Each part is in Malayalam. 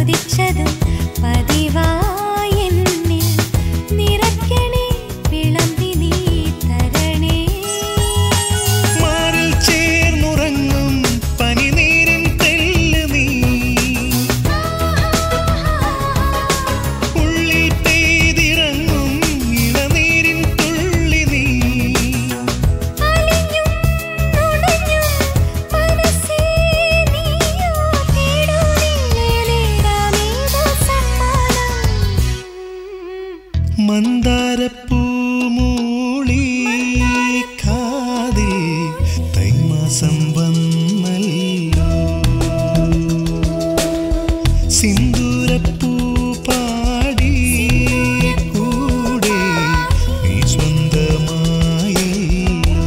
ഉദിച്ചതും പതിവായി എന്നിൽ നിറയ്ക്കണേ വിളമ്പി നീ തരണേ മാറിൽ ചേർന്നുറങ്ങും പനിനീരിൻ തെല്ല് നീ ഉള്ളിൽ പെയ്തിറങ്ങും ഇളനീരിൻ തുള്ളി നീ അലിഞ്ഞും നുണഞ്ഞും മനസ്സേ നീയോ തേടുന്നില്ലേതാമേതോ സമ്മാനം മന്ദാരപ്പൂമൂളി കാതിൽ തൈമാസം വന്നല്ലോ സിന്ദൂരപ്പൂ പാടി കൂടെ നീ സ്വന്തമായല്ലോ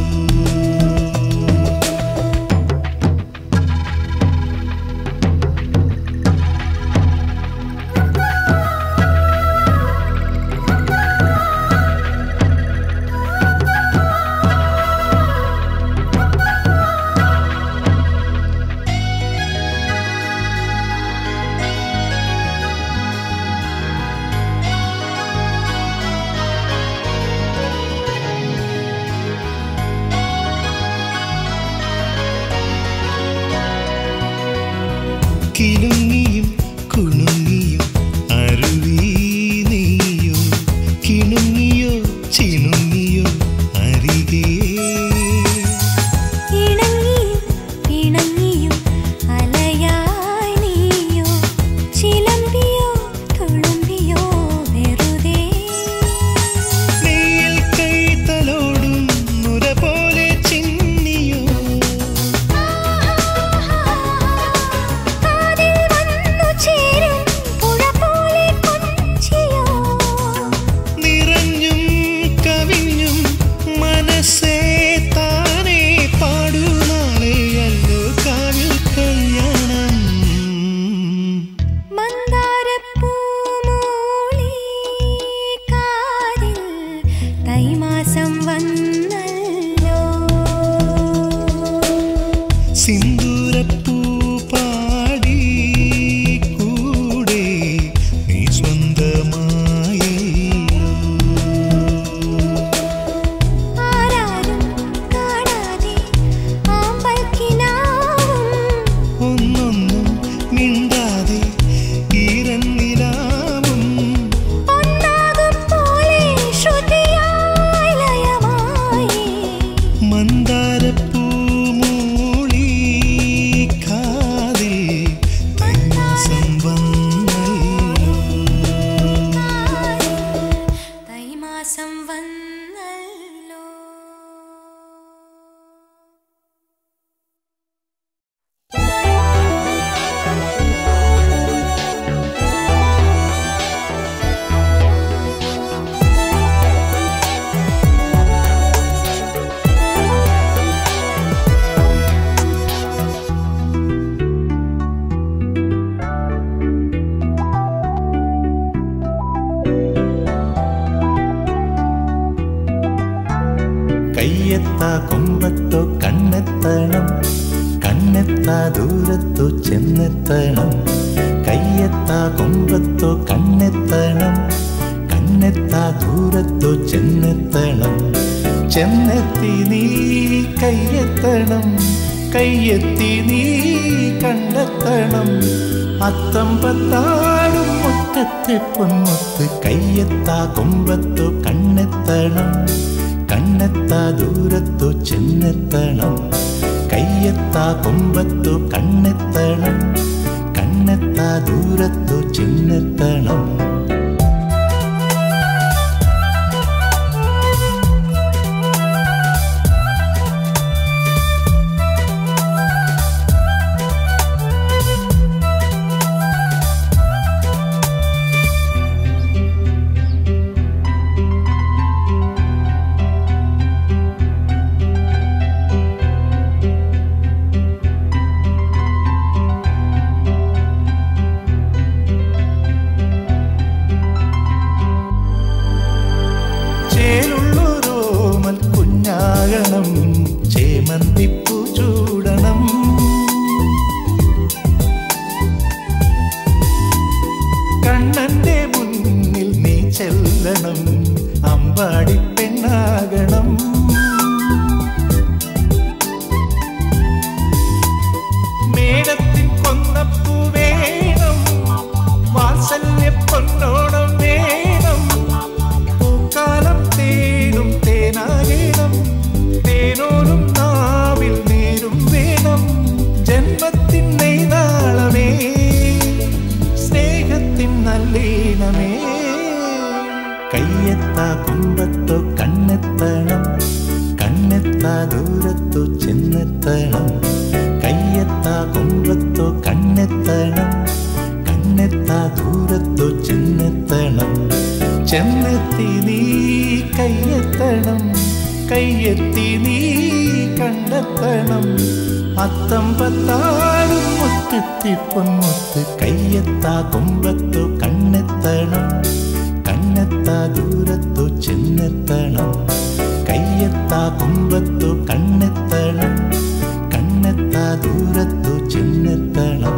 കിലുങ്ങിയും കുണുങ്ങിയും അരുവി നീയോ കിണുങ്ങിയോ ചിണുങ്ങിയോ അരികേ ഇണങ്ങിയും പിണങ്ങിയും അലയായി നീയോ ചിലമ്പിയോ തുളുമ്പിയോ വെറുതെ നെയ്യിൽ കൈതലോടും നുര പോലെ ചിന്നിയോ കാതിൽ വന്നു ചേരും പുഴ പോലെ കൊഞ്ചിയോ നിറഞ്ഞും കവിഞ്ഞും മനസ്സേ താനേ പാടുനാളെയല്ലോ കാവിൽ കല്യാണം മന്ദാരപ്പൂമൂളി കാതിൽ തൈമാസം വന്നല്ലോ സിന്ദൂരപ്പൂ പാടി കൂടെ നീ സ്വന്തമായല്ലോ ആരാരും കാണാതെ ആമ്പൽ കിനാവും ഒന്നൊന്നും മിണ്ടാതെ ഈരന്നിലാവും ഒന്നാകും പോലെ ശ്രുതിയായി ലയമായി മന്ദാരപ്പൂ മൂളി കാതിൽ തൈമാസം വന്നല്ലോ തൈമാസം വന്നല്ലോ കയ്യെത്താ കൊമ്പത്തോ കണ്ണെത്തണം കണ്ണെത്താ ദൂരത്തോ ചെന്നെത്തണം കയ്യെത്താ കൊമ്പത്തോ കണ്ണെത്തണം കണ്ണെത്താ ദൂരത്തോ ചെന്നെത്തണം ചെന്നെത്തി നീ കയ്യെത്തണം കയ്യെത്തി നീ കണ്ടെത്തണം അത്തം പത്താടും മുറ്റത്തെ പൊന്മുത്ത് കയ്യെത്താ കൊമ്പത്തോ കണ്ണെത്തണം കണ്ണെത്താ ദൂരത്തു ചെന്നെത്തണം കയ്യെത്താ കൊമ്പത്തു കണ്ണെത്തണം കണ്ണെത്താ ദൂരത്തു ചെന്നെത്തണം ചെല്ലണം അമ്പാടി പെണ്ണാകണം മേടത്തിൻ കൊന്നപ്പൂ വേണം വാത്സല്യ പൊന്നോണം വേണം പൂക്കാലം തേനും തേനാകണം തേനോരും നാവിൽ നേരും വേണം ജന്മത്തിൻ നെയ്താളമേ സ്നേഹത്തിൻ നല്ലീണമേ കയ്യെത്താ കുമ്പത്തോ കണ്ണെത്തണം കണ്ണെത്താ ദൂരത്തോ ചെന്നെത്തണം കയ്യെത്താ കുമ്പത്തോ കണ്ണെത്തണം കണ്ണെത്താ ദൂരത്തോ ചെന്നെത്തണം ചെന്നെത്തി നീ കയ്യെത്തണം കയ്യെത്തി നീ കണ്ടെത്തണം അത്തം പത്താടും മുത്തെത്തി പൊന്മുത്ത് കയ്യെത്താ കുമ്പത്തോ കണ്ണെത്തണം കണ്ണെത്താ ദൂരത്തോ ചെന്നെത്തണം കയ്യെത്താ കുമ്പത്തോ കണ്ണെത്തണം കണ്ണെത്താ ദൂരത്തോ ചെന്നെത്തണം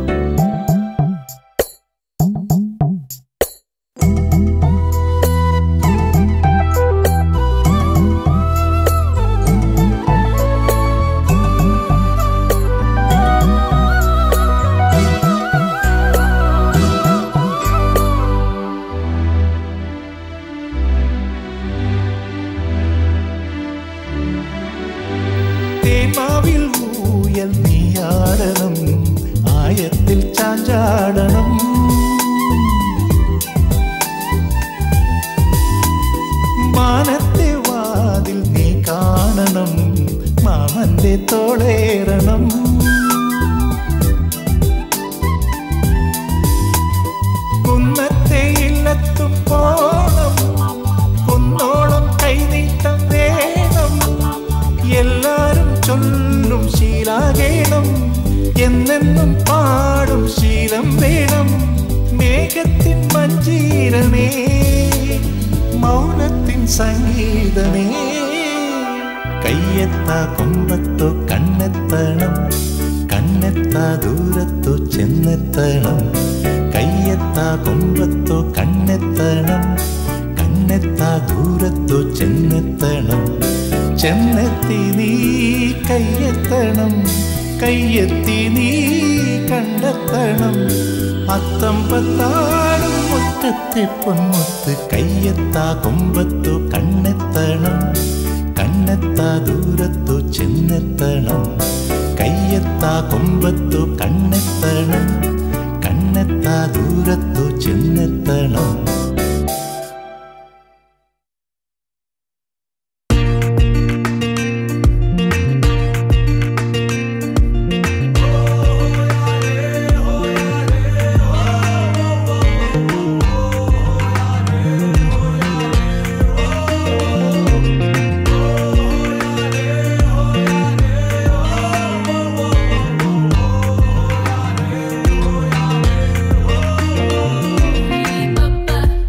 തേമാവിൽ ഊയൽ നീയാടണം ആയത്തിൽ ചാഞ്ചാടണം മാനത്തെ വാതിൽ നീ കാണണം മാമന്റെ തോളേറണം കുന്നത്തെ ഇല്ലത്തും പോണം കുന്നോളം കൈനീട്ടം വേണം എല്ലാരും ചൊല്ലും ശീലാകേണം എന്നെന്നും പാടും ശീലം വേണം മേഘത്തിൻ മഞ്ചീരമേ മൗനത്തിൻ സംഗീതമേ കയ്യെത്താ കൊമ്പത്തോ കണ്ണെത്തണം കണ്ണെത്താ ദൂരത്തോ ചെന്നെത്തണം കയ്യെത്താ കൊമ്പത്തോ കണ്ണെത്തണം കണ്ണെത്താ ദൂരത്തോ ചെന്നെത്തണം ചെന്നെത്തി നീ കയ്യെത്തണം കയ്യെത്തി നീ കണ്ടെത്തണം അത്തം പത്താടും മുറ്റത്തെ പൊന്മുത്ത് കയ്യെത്താ കൊമ്പത്തു കണ്ണെത്തണം കണ്ണെത്താ ദൂരത്തു ചെന്നെത്തണം കയ്യെത്താ കൊമ്പത്തു കണ്ണെത്തണം കണ്ണെത്താ ദൂരത്തു ചെന്നെത്തണം Papa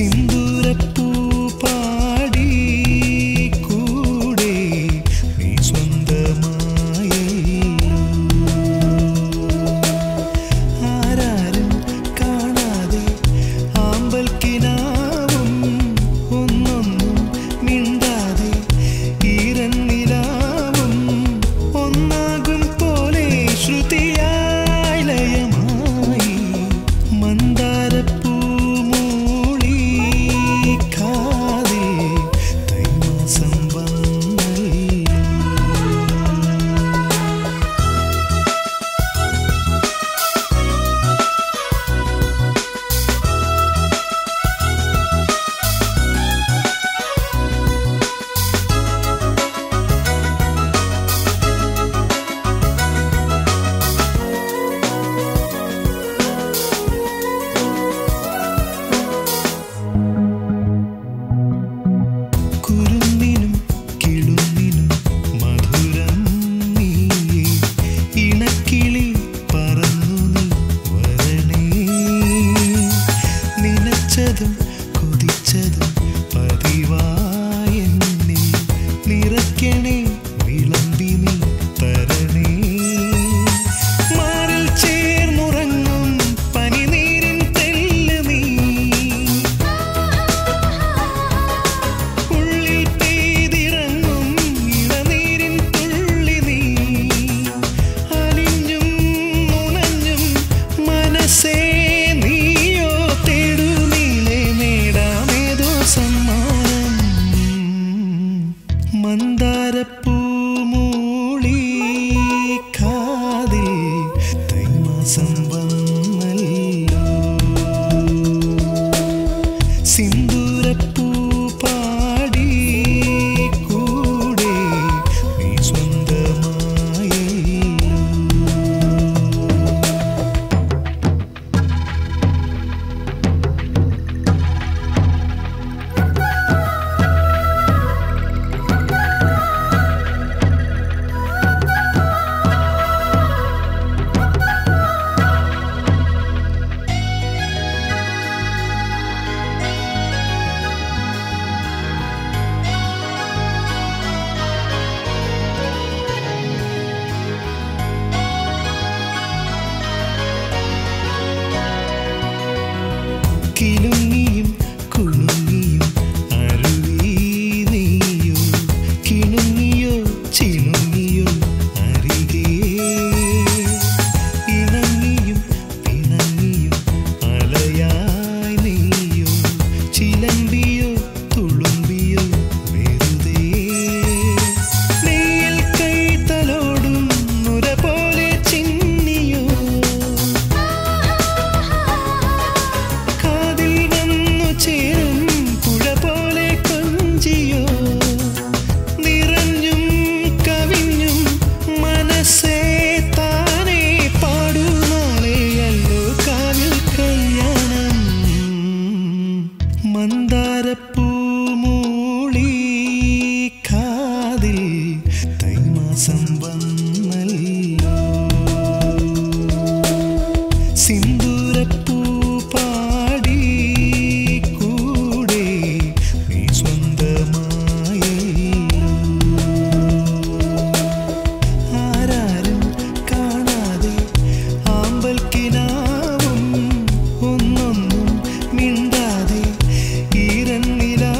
സിന്ദൂരപ്പൂ പാടി കൂടെ നീ സ്വന്തമായല്ലോ ആരാരും കാണാതെ ആമ്പൽക്കിനാവും ഒന്നൊന്നും മിണ്ടാതെ ഈരന്നിലാവും ഒന്നാകും പോലെ ശ്രുതിയായി ലയമായി മന്ദാരപ്പൂ മൂളി കാതിൽ തൈമാസം വന്നല്ലോ കുരുന്നിനും കിളുന്നിനും മധുരം നീയേ ഇണക്കിളി പറന്നു നീ വരണേ നനച്ചതും കൊതിച്ചതും പതിവായെന്നിൽ നിറയ്ക്കണേ വിളമ്പി നീ തരണേ മാറിൽ ചേർന്നുറങ്ങും പനിനീരിൻ തെല്ല് നീ ഉള്ളിൽ പെയ്തിറങ്ങും ഇളനീരിൻ തുള്ളി നീ അലിഞ്ഞും ഉണഞ്ഞും മനസ്സേ നീയോ തേടുന്നില്ലേ നേടാമേതോ സമ്മാനം മന്ദാരപ്പൂ മൂളി കാതിൽ തൈമാസം വന്നല്ലോ സിന്ദൂരപ്പൂ പാടി കൂടെ നീ സ്വന്തമായല്ലോ കിലുങ്ങിയും കുലുങ്ങിയും അരുവി നീയോ കിണുങ്ങിയോ ചിണുങ്ങിയോ അരികെ ഇണങ്ങിയും പിണങ്ങിയും അലയായി നീയോ ചിലമ്പിയോ തുളുമ്പിയോ വെറുതെ നെയ്യൽ കൈ തലോടും നുര പോലെ ചിന്നിയോ കാതിൽ വന്നു ചേരും പുഴ പോലെ കൊഞ്ചിയോ നിറഞ്ഞും കവിഞ്ഞും മനസ്സേ താനേ പാടുനാളെയല്ലോ കാവിൽ കല്യാണം മന്ദാരപ്പൂ മൂളി കാതിൽ തൈമാസം വന്നല്ലോ സിന്ദൂരപ്പൂ പാടി കൂടെ നീ സ്വന്തമായല്ലോ ആരാരും കാണാതെ ആമ്പൽക്കിനാവും ഒന്നൊന്നും മിണ്ടാതെ ഈരന്നില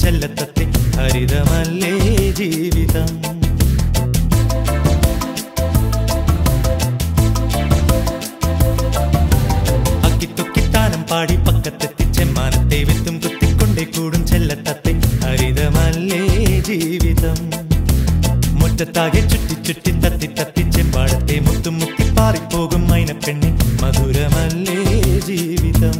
ചെല്ലത്തത്തെ ഹരിതമല്ലേ ജീവിതം അക്കിത്തൊക്കിത്താനം പാടി പക്കത്തെത്തി ചെമ്മാനത്തെ വിത്തും കുത്തിക്കൊണ്ടേ കൂടും ചെല്ലത്തത്തെ ഹരിതമല്ലേ ജീവിതം മുറ്റത്താകെ ചുറ്റി ചുറ്റി തത്തി തത്തി ചെമ്പാടത്തെ മുത്തും മുത്തി പാറിപ്പോകും മൈനപ്പെണ്ണി മധുരമല്ലേ ജീവിതം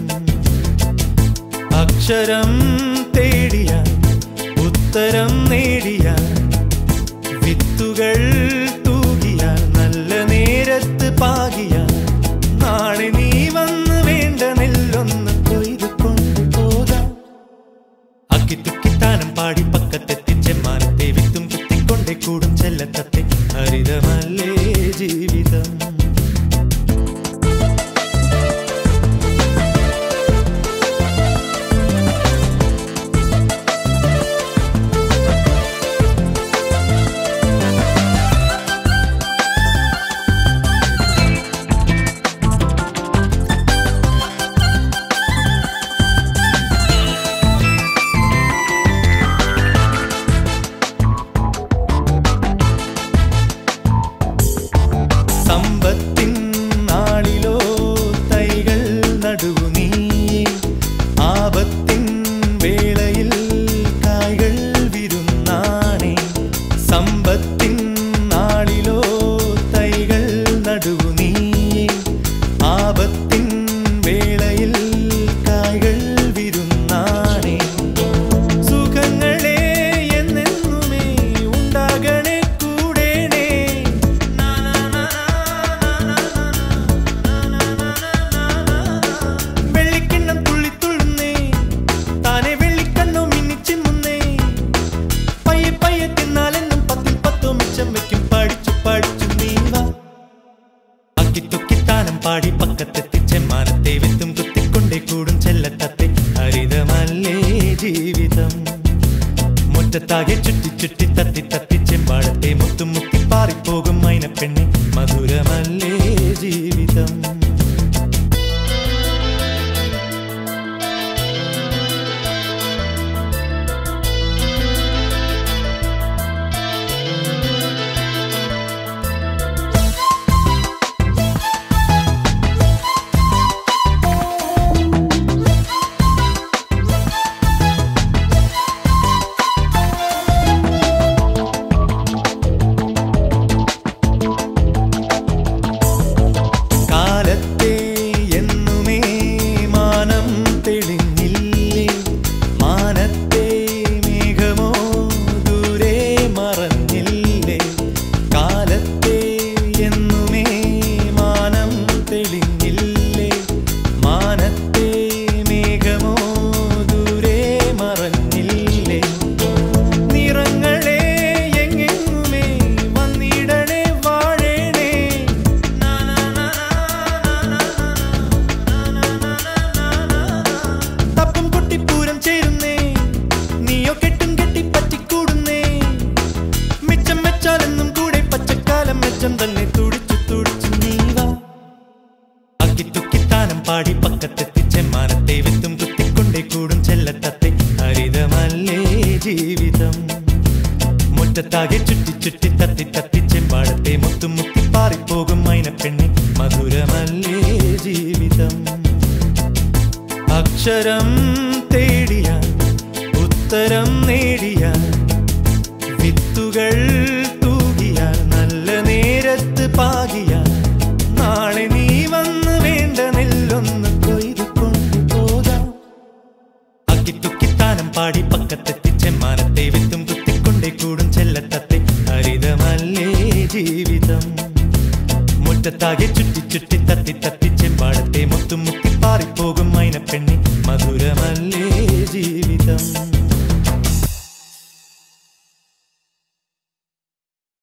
അക്ഷരം തേടിയ ഉത്തരം നേടിയ വിത്തുകൾ തൂകിയ നല്ല നേരത്ത് പാകിയ നാളെ നീ വന്ന് വേണ്ട നെല്ലൊന്ന് കൊയ്തു കൊണ്ടുപോകാം അക്കിത്തുക്കിത്താനം പാടി പക്കത്തെത്തി ചെമ്മാനത്തെ വിത്തും കുത്തിക്കൊണ്ടേ കൂടും ചെല്ലത്തത്തെ ഹരിതമല്ലേ ജീവിതം സമ്പത്തിൻ നാളിലോ തൈകൾ നടുവു നീ ആപത്തിൻ വേളയിൽ കായ്കൾ വിരുന്നാണേ സമ്പത്തിൻ നാളിലോ തൈകൾ നടുവു നീ ആപത്തിൻ വേളയിൽ കായ്കൾ വിരുന്നാണേ സുഖങ്ങളെ എന്നെന്നുമേ ഉണ്ടാകണേ കൂടേണേ വെള്ളിക്കിണ്ണം തുള്ളിത്തുള്ളുന്നേ താനെ വെള്ളിക്കണ്ണോ മിന്നിച്ചിമ്മുന്നേ പയ്യെ പയ്യെ തിന്നാലെന്നും പത്തിൽ പത്തോ മിച്ചം വെക്കും പഠിച്ചു പഠിച്ചു നീവാ അക്കിത്തൊക്കിത്താനം പാടി പക്കത്തെത്തി ചെമ്മാനത്തെ വിത്തും കുത്തിക്കൊണ്ടേ കൂടും ചെല്ലത്തത്തെ ഹരിതമല്ലേ ജീവിതം മുറ്റത്താകെ ചുറ്റി ചുറ്റി തത്തി തത്തി ചെമ്പാടത്തെ മുത്തും മുത്തി പാറിപ്പോകും മൈനപ്പെണ്ണി മധുരമല്ലേ ജീവിതം കാലത്തെ എന്നുമേ മാനം തെളിഞ്ഞില്ലേ മാനത്തെ മേഘമോ ദൂരെ മറഞ്ഞില്ലേ കാലത്തെ എന്നുമേ മാനം തെളിഞ്ഞില്ലേ മാനത്തെ മേഘമോ ദൂരെ മറഞ്ഞില്ലേ നിറങ്ങളെ എങ്ങെങ്ങുമേ വന്നിടണേ വാഴണേ തപ്പും കൊട്ടിപ്പൂരം ചേരുന്നേ നീയോ കെട്ടും കെട്ടി പറ്റിക്കൂടുന്നേ മിച്ചം വെച്ചാലെന്നും കൂടെ പച്ചക്കാലം മെച്ചം തന്നെ തുടിച്ചു തുടിച്ചു നീവാ അക്കിത്തുക്കിത്താനം പാടി പക്കത്തെത്തി ചെമ്മാനത്തെ വിത്തും കുത്തിക്കൊണ്ടേ കൂടും ചെല്ലത്തത്തെ ഹരിതമല്ലേ ജീവിതം മുറ്റത്താകെ ചുറ്റി ചുറ്റി തത്തി തത്തി ചെമ്പാടത്തെ മുത്തും മുത്തി പാറിപ്പോകും മൈനപ്പെണ്ണി മധുരമല്ലേ ജീവിതം അക്ഷരം തേടിയ ഉത്തരം നേടിയ വിത്തുകൾ തൂകിയ നല്ല നേരത്ത് പാകിയ നാളെ നീ വന്ന് വേണ്ട നെല്ലൊന്ന് കൊയ്തു കൊണ്ടുപോകാം അക്കിത്തുക്കിത്താനം പാടി പക്കത്തെത്തി ചെമ്മാനത്തെ വിത്തും കുത്തിക്കൊണ്ടേ കൂടും ചെല്ലത്തത്തെ ഹരിതമല്ലേ ജീവിതം മുറ്റത്താകെ ചുറ്റി ചുറ്റി തത്തി തത്തി ചെമ്പാടത്തെ മുത്തും മുത്തി പാറിപ്പോകും മൈനപ്പെണ്ണി മധുരമല്ലേ ജീവിതം